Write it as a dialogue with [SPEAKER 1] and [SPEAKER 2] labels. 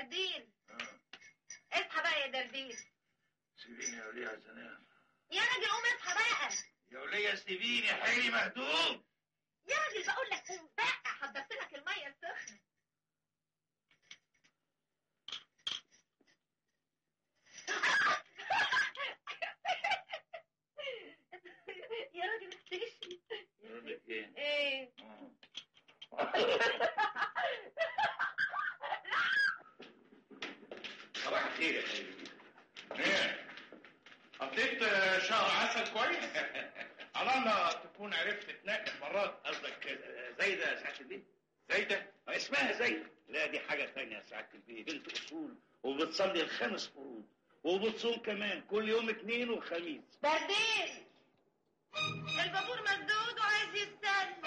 [SPEAKER 1] دردين
[SPEAKER 2] آه.
[SPEAKER 1] اصحى بقى يا دردين
[SPEAKER 2] سيبيني يا وليه عشان انام
[SPEAKER 1] يا راجل قوم اصحى بقى
[SPEAKER 2] يا وليه سيبيني حيلي مهدوم
[SPEAKER 1] يا راجل بقول لك قوم بقى حضرت لك الميه السخنه يا راجل اختشي
[SPEAKER 2] يقول لك ايه
[SPEAKER 1] ايه
[SPEAKER 2] آه.
[SPEAKER 3] صباح الخير يا حبيبي
[SPEAKER 2] ايه
[SPEAKER 3] قضيت آه، شهر عسل كويس على الله تكون عرفت تنقي مرات قصدك آه، زايده يا سعاده البيه زايده آه، اسمها زايده لا دي حاجه ثانيه يا سعاده البيه بنت اصول وبتصلي الخمس فروض وبتصوم كمان كل يوم اثنين وخميس
[SPEAKER 1] دردين البابور مسدود وعايز يستنى